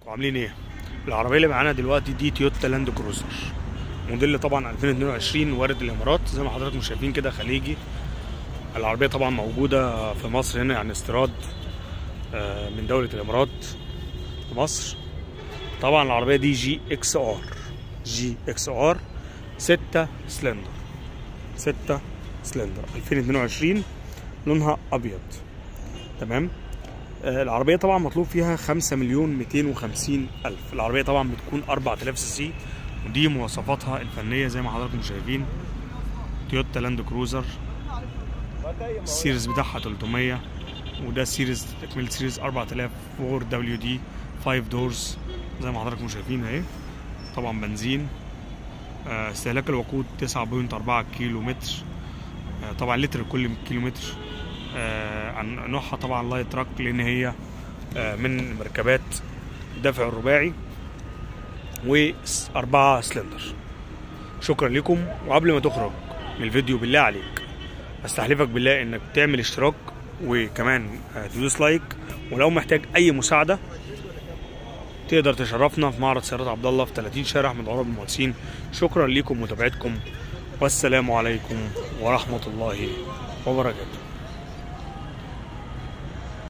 عاملين ايه العربيه اللي معانا دلوقتي دي تويوتا لاند كروزر موديل طبعا 2022 وارد الامارات زي ما حضراتكم شايفين كده خليجي العربيه طبعا موجوده في مصر هنا يعني استيراد آه، من دوله الامارات في مصر طبعا العربيه دي جي اكس ار جي اكس ار 6 سلندر 6 سلندر 2022 لونها ابيض تمام آه، العربية طبعا مطلوب فيها خمسة مليون ميتين وخمسين ألف العربية طبعا بتكون أربعة آلاف سي سي ودي مواصفاتها الفنية زي ما حضراتكم شايفين تويوتا لاند كروزر السيريز بتاعها 300 وده سيريز تكملة سيريز 4000 4 دبليو دي 5 دورز زي ما حضراتكم شايفين اهي طبعا بنزين آه، استهلاك الوقود 9.4 كيلو متر آه، طبعا لتر كل كيلو متر آه، عن نوعها طبعا لايت تراك لان هي آه، من مركبات الدفع الرباعي وأربعة سلندر شكرا لكم وقبل ما تخرج من الفيديو بالله عليك استحلفك بالله انك تعمل اشتراك وكمان آه، تدوس لايك ولو محتاج اي مساعده تقدر تشرفنا في معرض سيارات عبد الله في 30 شارع من عرب المهندسين شكرا لكم متابعتكم والسلام عليكم ورحمه الله وبركاته